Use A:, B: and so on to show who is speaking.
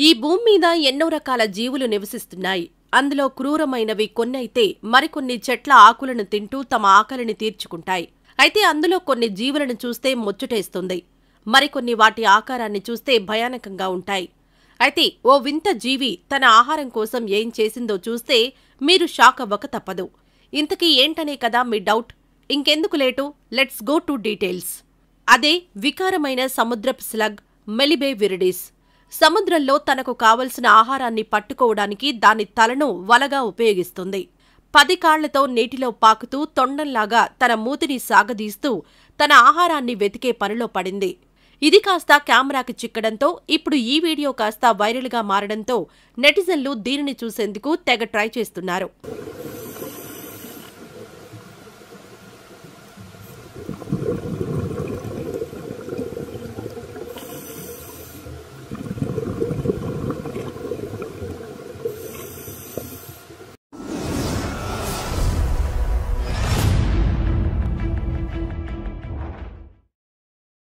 A: ఈ భూమి మీద ఎన్నో రకాల జీవులు నివసిస్తున్నాయి అందులో క్రూరమైనవి కొన్నైతే మరికొన్ని చెట్ల ఆకులను తింటూ తమ ఆకలిని తీర్చుకుంటాయి అయితే అందులో కొన్ని జీవులను చూస్తే ముచ్చటేస్తుంది మరికొన్ని వాటి ఆకారాన్ని చూస్తే భయానకంగా ఉంటాయి అయితే ఓ వింత జీవి తన ఆహారం కోసం ఏం చేసిందో చూస్తే మీరు షాక్ అవ్వక తప్పదు ఇంతకీ ఏంటనే కదా మీ డౌట్ ఇంకెందుకు late let's go to details అదే వికారమైన సముద్రపు స్లగ్ మెలిబే విరిడిస్ సముద్రంలో తనకు కావలసిన ఆహారాన్ని పట్టుకోవడానికి దాని తలను వలగా ఉపయోగిస్తుంది పది కాళ్లతో నీటిలో పాకుతూ తొండంలాగా తన మూతిని సాగదీస్తూ తన ఆహారాన్ని వెతికే పనిలో పడింది ఇది కాస్త కెమెరాకి చిక్కడంతో ఇప్పుడు ఈ వీడియో కాస్త వైరల్గా మారడంతో నెటిజన్లు దీనిని చూసేందుకు తెగ ట్రై చేస్తున్నారు